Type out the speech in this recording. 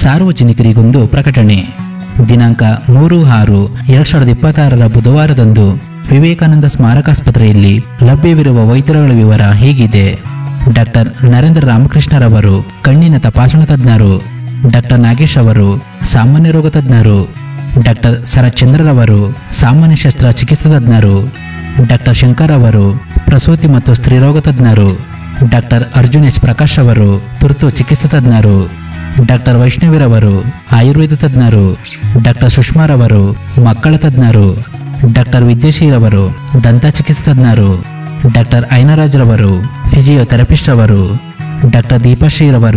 ಸಾರ್ವಜನಿಕರಿಗೊಂದು ಪ್ರಕಟಣೆ ದಿನಾಂಕ ಮೂರು ಆರು ಎರಡ್ ಸಾವಿರದ ಇಪ್ಪತ್ತಾರರ ಬುಧವಾರದಂದು ವಿವೇಕಾನಂದ ಸ್ಮಾರಕಾಸ್ಪತ್ರೆಯಲ್ಲಿ ಲಭ್ಯವಿರುವ ವೈದ್ಯರುಗಳ ವಿವರ ಹೀಗಿದೆ ಡಾಕ್ಟರ್ ನರೇಂದ್ರ ರಾಮಕೃಷ್ಣರವರು ಕಣ್ಣಿನ ತಪಾಸಣಾ ತಜ್ಞರು ಡಾಕ್ಟರ್ ನಾಗೇಶ್ ಅವರು ಸಾಮಾನ್ಯ ರೋಗ ತಜ್ಞರು ಡಾಕ್ಟರ್ ಶರತ್ಚಂದ್ರರವರು ಸಾಮಾನ್ಯ ಶಸ್ತ್ರ ಚಿಕಿತ್ಸಾ ತಜ್ಞರು ಡಾಕ್ಟರ್ ಶಂಕರ್ ಅವರು ಪ್ರಸೂತಿ ಮತ್ತು ಸ್ತ್ರೀರೋಗ ತಜ್ಞರು ಡಾಕ್ಟರ್ ಅರ್ಜುನ್ ಎಸ್ ಪ್ರಕಾಶ್ ಅವರು ತುರ್ತು ಚಿಕಿತ್ಸಾ ತಜ್ಞರು ಡಾಕ್ಟರ್ ವೈಷ್ಣವಿರವರು ಆಯುರ್ವೇದ ತಜ್ಞರು ಡಾಕ್ಟರ್ ಸುಷ್ಮಾರವರು ಮಕ್ಕಳ ತಜ್ಞರು ಡಾಕ್ಟರ್ ವಿದ್ಯಾಶೀರವರು ದಂತ ಚಿಕಿತ್ಸಾ ತಜ್ಞರು ಡಾಕ್ಟರ್ ಐನರಾಜ್ರವರು ಫಿಸಿಯೋಥೆರಪಿಸ್ಟ್ ಅವರು ಡಾಕ್ಟರ್ ದೀಪಾಶ್ರೀರವರು